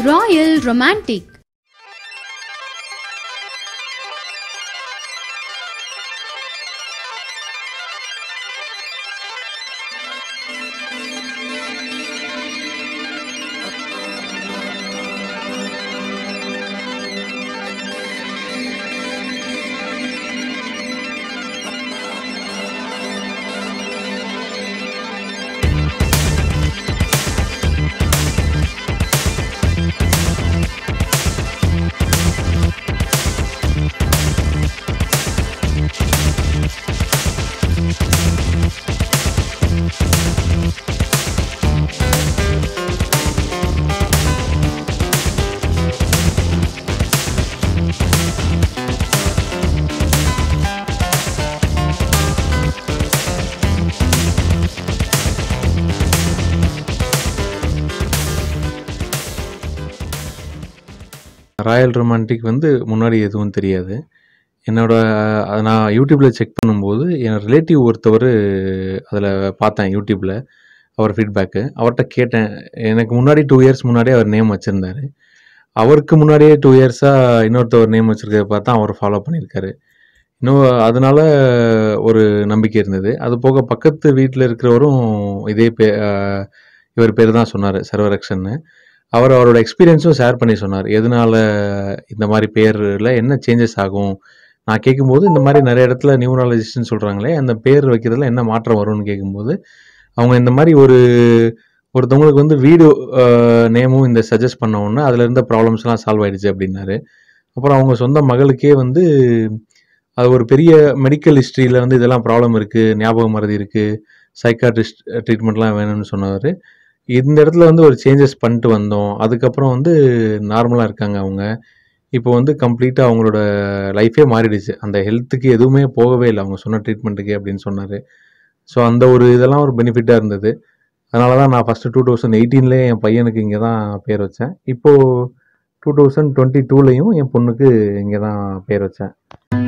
Royal Romantic Royal romantic வந்து முன்னாடி எதுவும் தெரியாது. என்னோட அத நான் யூடியூப்ல செக் பண்ணும்போது, என் ரிலேட்டிவ் ஒருத்தவரு அதில பார்த்தேன் யூடியூப்ல. அவர் ஃபீட்பேக்கு. அவர்ட்ட கேட்டேன். எனக்கு முன்னாடி 2 இயர்ஸ் முன்னாடியே அவர் நேம் வச்சிருந்தாரு. அவருக்கு முன்னாடியே 2 இயர்ஸா இன்னொருத்தவர் நேம் வச்சிருக்கிறத பார்த்தா அவர் ஃபாலோ பண்ணியிருக்காரு. இன்னும் அதனால ஒரு நம்பிக்கை இருந்தது. அது போக பக்கத்து வீட்ல இருக்கிறவரும் இதே பே அ இவர் பேரு தான் சொன்னாரு. சர்வரக்ஷன்னு. அவர் அவரோட எக்ஸ்பீரியன்ஸும் ஷேர் பண்ணி சொன்னாரு. எதனால இந்த மாரி பேர்ல என்ன சேஞ்சஸ் ஆகும்? நான் கேட்கும்போது, இந்த மாரி நெறைய இடத்துல நியூமராலஜிஸ்ட்ன்னு சொல்றாங்களே, அந்த பேர் வைக்கிறதுல என்ன மாற்றம் வரும்னு கேட்கும்போது, அவங்க இந்த மாரி ஒரு ஒருத்தவங்களுக்கு வந்து வீடு அ நேமும் இந்த சஜெஸ்ட் பண்ண உடனே, அதில இருந்த ப்ராப்ளம்ஸ்லாம் சால்வ் ஆயிடுச்சு அப்டின்னாரு. அப்புறம் அவங்க சொந்த மகளுக்கே வந்து அது ஒரு பெரிய மெடிக்கல் ஹிஸ்டரியில வந்து இதெல்லாம் ப்ராப்ளம் இருக்கு. ஞாபக மறதி இருக்கு. சைக்காட்ரிஸ்ட் ட்ரீட்மெண்ட்லாம் வேணும்னு சொன்னவரு. இந்த இடத்துல வந்து ஒரு சேஞ்சஸ் பண்ணிட்டு வந்தோம். அதுக்கப்புறம் வந்து நார்மலா இருக்காங்க அவங்க. இப்போ வந்து கம்ப்ளீட்டா அவங்களோட லைஃபே மாறிடுச்சு. அந்த ஹெல்த்துக்கு எதுவுமே போகவே இல்ல. அவங்க சொன்ன ட்ரீட்மெண்ட்டுக்கே அப்டின்னு சொன்னாரு. ஸோ அந்த ஒரு இதெல்லாம் ஒரு பெனிஃபிட்டா இருந்தது. அதனால தான் நான் ஃபர்ஸ்ட்டு 2018லயே என் பையனுக்கு இங்க தான் பேர் வச்சேன். இப்போ 2022லயும் என் பொண்ணுக்கு இங்க தான் பேர் வச்சேன்.